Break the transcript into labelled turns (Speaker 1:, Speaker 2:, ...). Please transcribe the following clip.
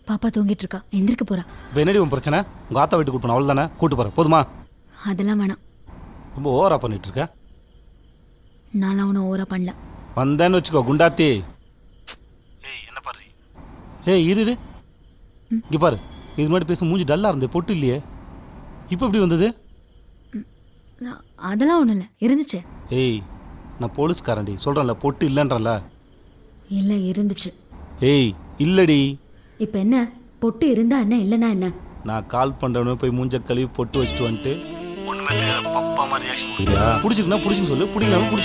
Speaker 1: பாப்பா தூங்கிட்டு இருக்கா எந்திரிக்க போறா
Speaker 2: இப்போ என்னடி உன் பிரச்சனை உங்கள் ஆத்தா வீட்டுக்கு கூட்டு அவள் தானே கூட்டு போகிறேன் போதுமா
Speaker 1: அதெல்லாம் வேணாம்
Speaker 2: ரொம்ப ஓவரா பண்ணிட்டு இருக்க
Speaker 1: நான்லாம் ஒன்றும் ஓவரா பண்ணல
Speaker 2: வந்தேன்னு வச்சுக்கோ குண்டாத்தி ஏய் என்ன பாரு ஏய் இரு இரு
Speaker 1: ம்.
Speaker 2: இங்க பாரு இது முன்னாடி பேச மூஞ்சி டல்லா இருந்தே பொட்டு இல்லையே இப்போ எப்படி வந்தது
Speaker 1: நான் அதெல்லாம் ஒன்றும் இல்லை இருந்துச்சு
Speaker 2: ஏய் நான் போலீஸ்காரன்டி சொல்றேன்ல பொட்டு இல்லைன்றல
Speaker 1: இல்லை இருந்துச்சு
Speaker 2: ஏய் இல்லடி
Speaker 1: இப்போ என்ன பொட்டு இருந்தா என்ன இல்லைன்னா என்ன
Speaker 2: நான் கால் பண்றவனே போய் மூஞ்ச கழுவி பொட்டு வச்சுட்டு வந்துட்டு பிடிச்சிருந்தா பிடிச்சின்னு சொல்லு பிடிக்கலாம் பிடிச்சி